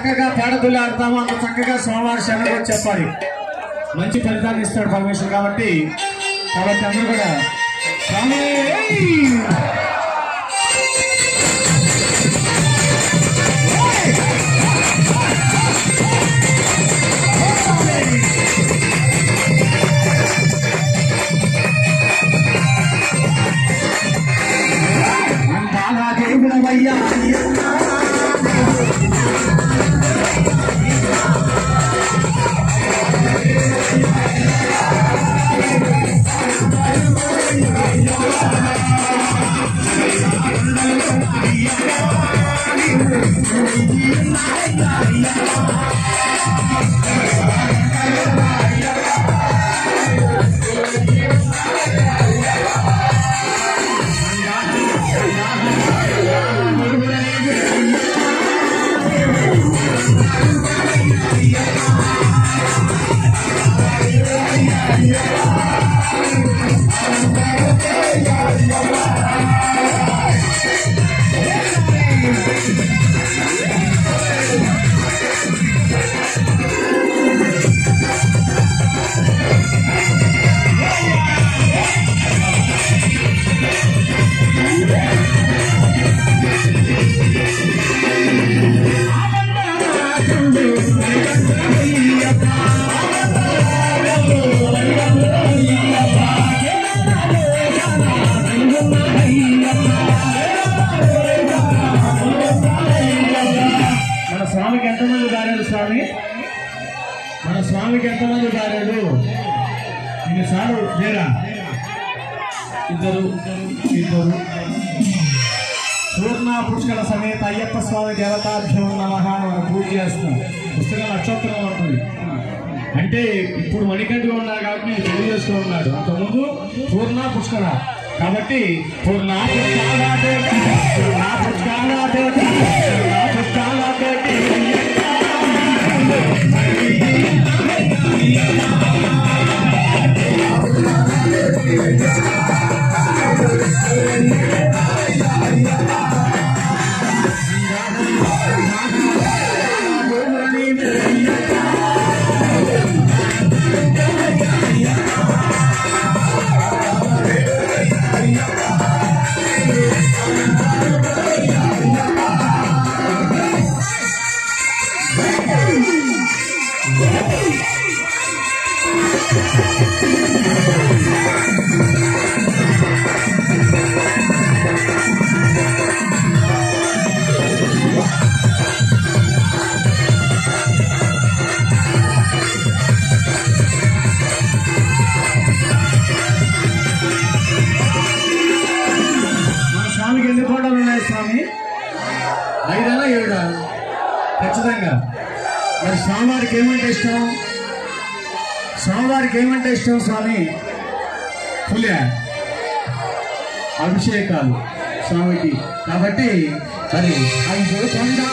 చక్కగా పేడతులు ఆడతామో అంత చక్కగా సోమవారం శరణకు వచ్చి చెప్పాలి మంచి ఫలితాన్ని ఇస్తాడు పరమేశ్వరు కాబట్టి కాబట్టి అందరూ కూడా స్వామి బాగా దేవుడవయ్యా మన స్వామికి ఎంతమంది భార్యలు స్వామి మన స్వామికి ఎంతమంది భార్యలు ఇన్నిసార్లు లేరా ఇద్దరు ఇద్దరు పూర్ణ పుష్కర సమేత అయ్యప్ప స్వామి దేవతాభ్యం నమ మనం పూజ చేస్తాం పుస్తకం నక్షత్రం ఉంటుంది అంటే ఇప్పుడు మణికంఠగా ఉన్నారు కాబట్టి నేను పెళ్లి చేస్తూ ఉన్నాడు అంతకుముందు పూర్ణ పుష్కర కాబట్టి పూర్ణ పుష్కరాదేవి, పూర్ణ పుష్కరాదేవి, పూర్ణ పుష్కరాదేవి. మన స్వామికి ఎన్ని కోటలు ఉన్నాయి స్వామి ఐదనా ఏడా ఖచ్చితంగా మరి స్వామివారికి ఏమంటే ఇష్టం స్వామివారికి ఏమంటే ఇష్టం స్వామి పులియ అభిషేకాలు స్వామికి కాబట్టి మరి ఐదు కొండ